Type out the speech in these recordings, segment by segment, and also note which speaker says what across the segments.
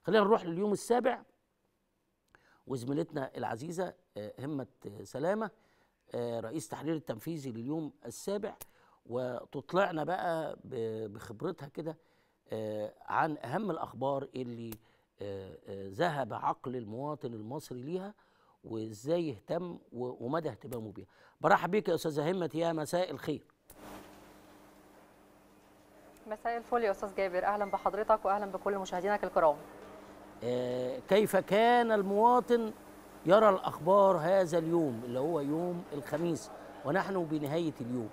Speaker 1: خلينا نروح لليوم السابع وزميلتنا العزيزه همه سلامه رئيس تحرير التنفيذي لليوم السابع وتطلعنا بقى بخبرتها كده عن اهم الاخبار اللي ذهب عقل المواطن المصري ليها وازاي يهتم ومدى اهتمامه بيها برحب بيك يا استاذه همه يا مساء الخير
Speaker 2: مساء الفل يا استاذ جابر اهلا بحضرتك واهلا بكل مشاهدينك الكرام
Speaker 1: كيف كان المواطن يرى الاخبار هذا اليوم اللي هو يوم الخميس ونحن بنهايه اليوم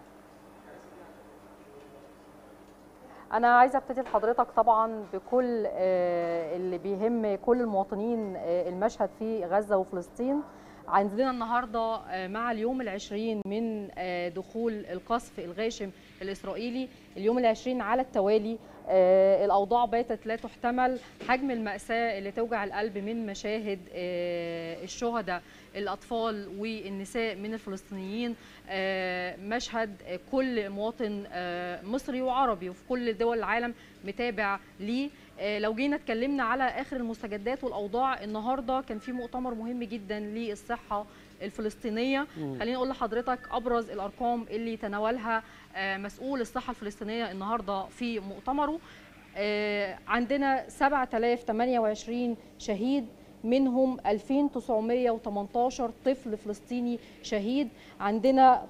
Speaker 2: انا عايزه ابتدي لحضرتك طبعا بكل اللي بيهم كل المواطنين المشهد في غزه وفلسطين عندنا النهارده مع اليوم العشرين من دخول القصف الغاشم الاسرائيلي اليوم العشرين على التوالي الاوضاع باتت لا تحتمل حجم الماساه اللي توجع القلب من مشاهد الشهداء الاطفال والنساء من الفلسطينيين مشهد كل مواطن مصري وعربي وفي كل دول العالم متابع ليه لو جينا اتكلمنا على اخر المستجدات والاوضاع النهارده كان في مؤتمر مهم جدا للصحه الفلسطينيه خليني اقول لحضرتك ابرز الارقام اللي تناولها مسؤول الصحه الفلسطينيه النهارده في مؤتمره عندنا 7028 شهيد منهم 2918 طفل فلسطيني شهيد عندنا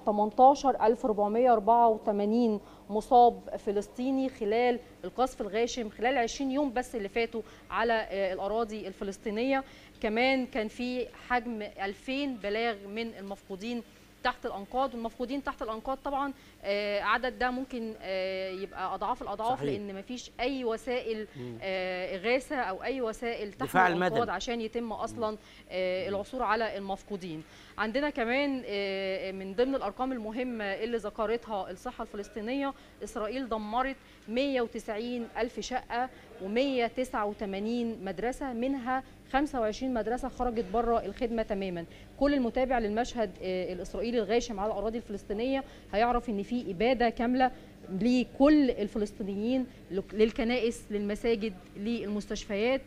Speaker 2: 18484 مصاب فلسطيني خلال القصف الغاشم خلال 20 يوم بس اللي فاتوا على الأراضي الفلسطينية كمان كان في حجم 2000 بلاغ من المفقودين تحت الانقاض والمفقودين تحت الانقاض طبعا عدد ده ممكن يبقى اضعاف الاضعاف صحيح. لان مفيش اي وسائل اغاثه او اي وسائل تحمل الانقاض عشان يتم اصلا العثور على المفقودين عندنا كمان من ضمن الارقام المهمه اللي ذكرتها الصحه الفلسطينيه اسرائيل دمرت 190 الف شقه و189 مدرسه منها 25 مدرسه خرجت بره الخدمه تماما كل المتابع للمشهد الاسرائيلي الغاشم على الاراضي الفلسطينيه هيعرف ان في اباده كامله لكل الفلسطينيين للكنائس للمساجد للمستشفيات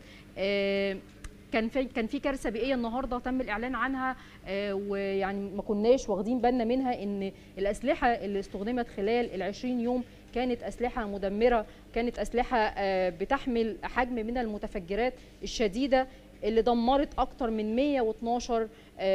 Speaker 2: كان في كان في كارثه بيئيه النهارده تم الاعلان عنها ويعني ما كناش واخدين بالنا منها ان الاسلحه اللي استخدمت خلال ال 20 يوم كانت اسلحه مدمره كانت اسلحه بتحمل حجم من المتفجرات الشديده اللي دمرت اكتر من 112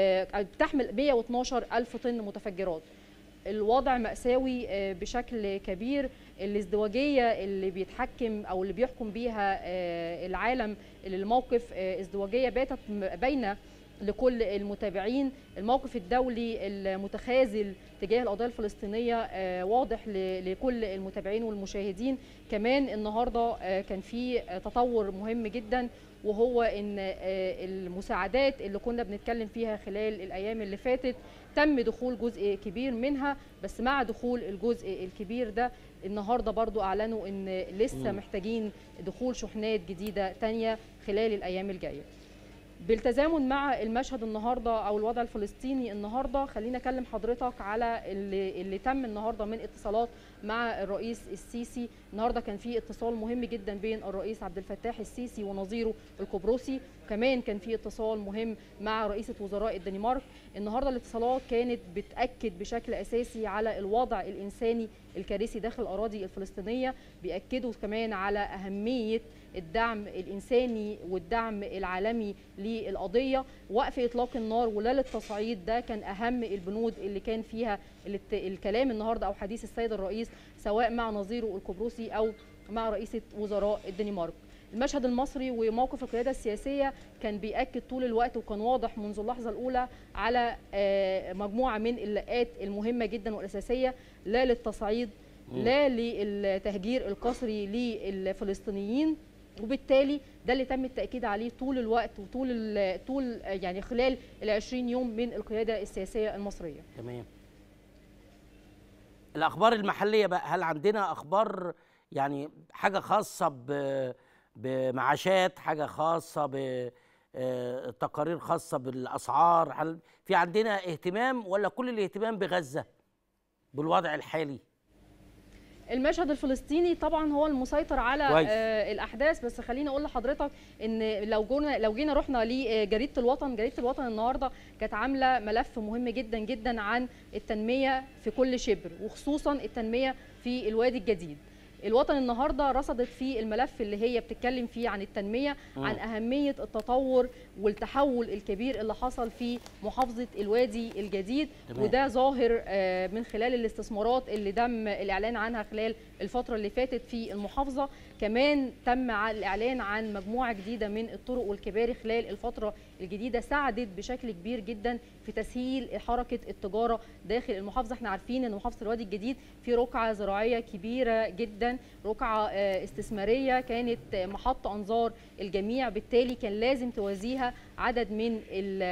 Speaker 2: بتحمل 112 الف طن متفجرات الوضع مأساوي بشكل كبير الازدواجية اللي بيتحكم أو اللي بيحكم بيها العالم الموقف ازدواجية باتت باينة لكل المتابعين الموقف الدولي المتخاذل تجاه القضيه الفلسطينيه واضح لكل المتابعين والمشاهدين كمان النهارده كان في تطور مهم جدا وهو ان المساعدات اللي كنا بنتكلم فيها خلال الايام اللي فاتت تم دخول جزء كبير منها بس مع دخول الجزء الكبير ده النهارده برضو اعلنوا ان لسه محتاجين دخول شحنات جديده تانية خلال الايام الجايه بالتزامن مع المشهد النهارده او الوضع الفلسطيني النهارده خلينا اكلم حضرتك على اللي, اللي تم النهارده من اتصالات مع الرئيس السيسي النهارده كان في اتصال مهم جدا بين الرئيس عبد الفتاح السيسي ونظيره القبرصي كمان كان في اتصال مهم مع رئيسه وزراء الدنمارك النهارده الاتصالات كانت بتاكد بشكل اساسي على الوضع الانساني الكارثي داخل الاراضي الفلسطينيه بياكدوا كمان على اهميه الدعم الانساني والدعم العالمي للقضيه وقف اطلاق النار ولا للتصعيد ده كان اهم البنود اللي كان فيها الكلام النهارده او حديث السيد الرئيس سواء مع نظيره القبرصي او مع رئيسه وزراء الدنمارك المشهد المصري وموقف القياده السياسيه كان بياكد طول الوقت وكان واضح منذ اللحظه الاولى على مجموعه من اللقات المهمه جدا والاساسيه لا للتصعيد لا للتهجير القسري للفلسطينيين وبالتالي ده اللي تم التاكيد عليه طول الوقت وطول طول يعني خلال ال 20 يوم من القياده السياسيه المصريه.
Speaker 1: تمام. الاخبار المحليه بقى هل عندنا اخبار يعني حاجه خاصه ب بمعاشات حاجه خاصه بتقارير خاصه بالاسعار هل في عندنا اهتمام ولا كل الاهتمام بغزه بالوضع الحالي؟
Speaker 2: المشهد الفلسطيني طبعا هو المسيطر على
Speaker 1: كويس.
Speaker 2: آه الاحداث بس خليني اقول لحضرتك ان لو جونا لو جينا رحنا لجريده الوطن جريده الوطن النهارده كانت عامله ملف مهم جدا جدا عن التنميه في كل شبر وخصوصا التنميه في الوادي الجديد الوطن النهارده رصدت فيه الملف اللي هي بتتكلم فيه عن التنميه
Speaker 1: مم.
Speaker 2: عن اهميه التطور والتحول الكبير اللي حصل في محافظه الوادي الجديد
Speaker 1: تمام.
Speaker 2: وده ظاهر آه، من خلال الاستثمارات اللي تم الاعلان عنها خلال الفتره اللي فاتت في المحافظه كمان تم ع- الاعلان عن مجموعه جديده من الطرق والكباري خلال الفتره الجديده ساعدت بشكل كبير جدا في تسهيل حركه التجاره داخل المحافظه احنا عارفين ان محافظه الوادي الجديد في رقعه زراعيه كبيره جدا رقعه آه، استثماريه كانت آه، محط انظار الجميع بالتالي كان لازم توازيها عدد من ال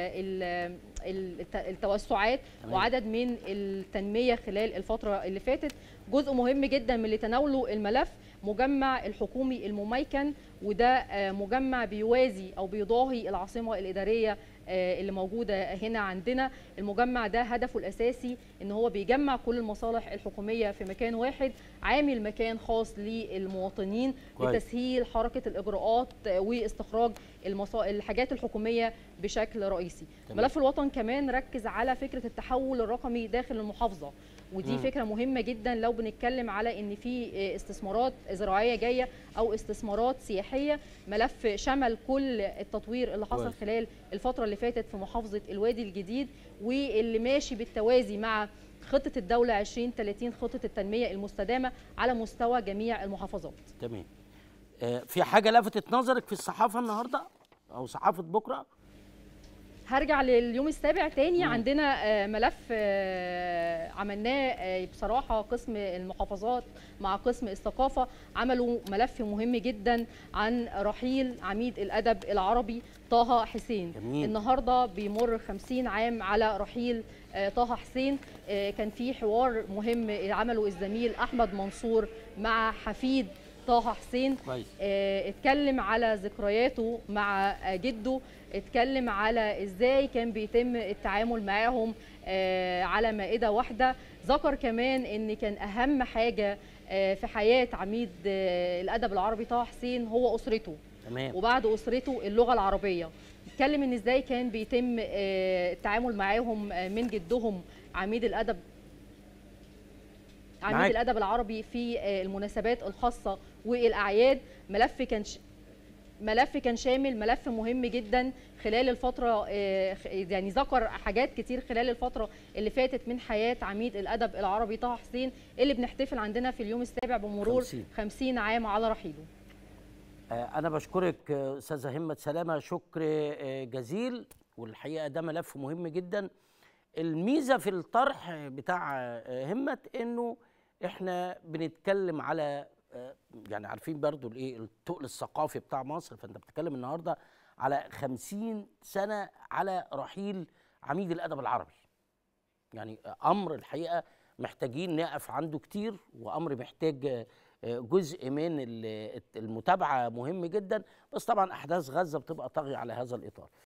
Speaker 2: ال الت- التوسعات
Speaker 1: تمام.
Speaker 2: وعدد من التنميه خلال الفتره اللي فاتت جزء مهم جدا من اللي تناوله الملف مجمع الحكومي المميكن وده آه، مجمع بيوازي او بيضاهي العاصمه الاداريه آه، اللي موجوده هنا عندنا المجمع ده هدفه الاساسي ان هو بيجمع كل المصالح الحكوميه في مكان واحد عامل مكان خاص للمواطنين
Speaker 1: كويس.
Speaker 2: لتسهيل حركه الاجراءات آه، واستخراج المصا... الحاجات الحكوميه بشكل رئيسي
Speaker 1: تمام.
Speaker 2: ملف الوطن كمان ركز على فكره التحول الرقمي داخل المحافظه ودي
Speaker 1: مم.
Speaker 2: فكره مهمه جدا لو بنتكلم على ان في آه، استثمارات زراعيه جايه او استثمارات سياحيه ملف شمل كل التطوير اللي حصل
Speaker 1: كويس.
Speaker 2: خلال الفتره اللي فاتت في محافظه الوادي الجديد واللي ماشي بالتوازي مع خطه الدوله 2030 خطه التنميه المستدامه على مستوى جميع المحافظات
Speaker 1: تمام آه، في حاجه لفتت نظرك في الصحافه النهارده او صحافه بكره
Speaker 2: هرجع لليوم السابع تاني
Speaker 1: مم.
Speaker 2: عندنا آه، ملف آه، عملناه آه، بصراحة قسم المحافظات مع قسم الثقافة عملوا ملف مهم جدا عن رحيل عميد الأدب العربي طه حسين
Speaker 1: جميل.
Speaker 2: النهاردة بيمر 50 عام على رحيل آه، طه حسين آه، كان في حوار مهم عمله الزميل أحمد منصور مع حفيد طه حسين
Speaker 1: كويس
Speaker 2: آه، اتكلم على ذكرياته مع آه، جده اتكلم على ازاي كان بيتم التعامل معاهم آه، على مائدة واحدة ذكر كمان ان كان اهم حاجة آه، في حياة عميد آه، الادب العربي طه حسين هو اسرته
Speaker 1: تمام
Speaker 2: وبعد اسرته اللغه العربيه اتكلم ان ازاي كان بيتم آه، التعامل معاهم آه، من جدهم عميد الادب عميد
Speaker 1: معاك.
Speaker 2: الادب العربي في آه، المناسبات الخاصه والاعياد ملف كان ش... ملف كان شامل ملف مهم جدا خلال الفترة آه، خ- يعني ذكر حاجات كتير خلال الفترة اللي فاتت من حياة عميد الأدب العربي طه حسين اللي بنحتفل عندنا في اليوم السابع بمرور
Speaker 1: 50.
Speaker 2: 50 عام على رحيله
Speaker 1: آه، أنا بشكرك آه، أستاذة همة سلامة شكر آه، جزيل والحقيقة ده ملف مهم جدا الميزة في الطرح بتاع آه، همة إنه إحنا بنتكلم على آه، يعني عارفين برضو الإيه التقل الثقافي بتاع مصر فأنت بتتكلم النهاردة على خمسين سنة على رحيل عميد الأدب العربي يعني امر الحقيقه محتاجين نقف عنده كتير وامر محتاج آه، آه، جزء من ال- المتابعه مهم جدا بس طبعا احداث غزه بتبقى طاغيه على هذا الاطار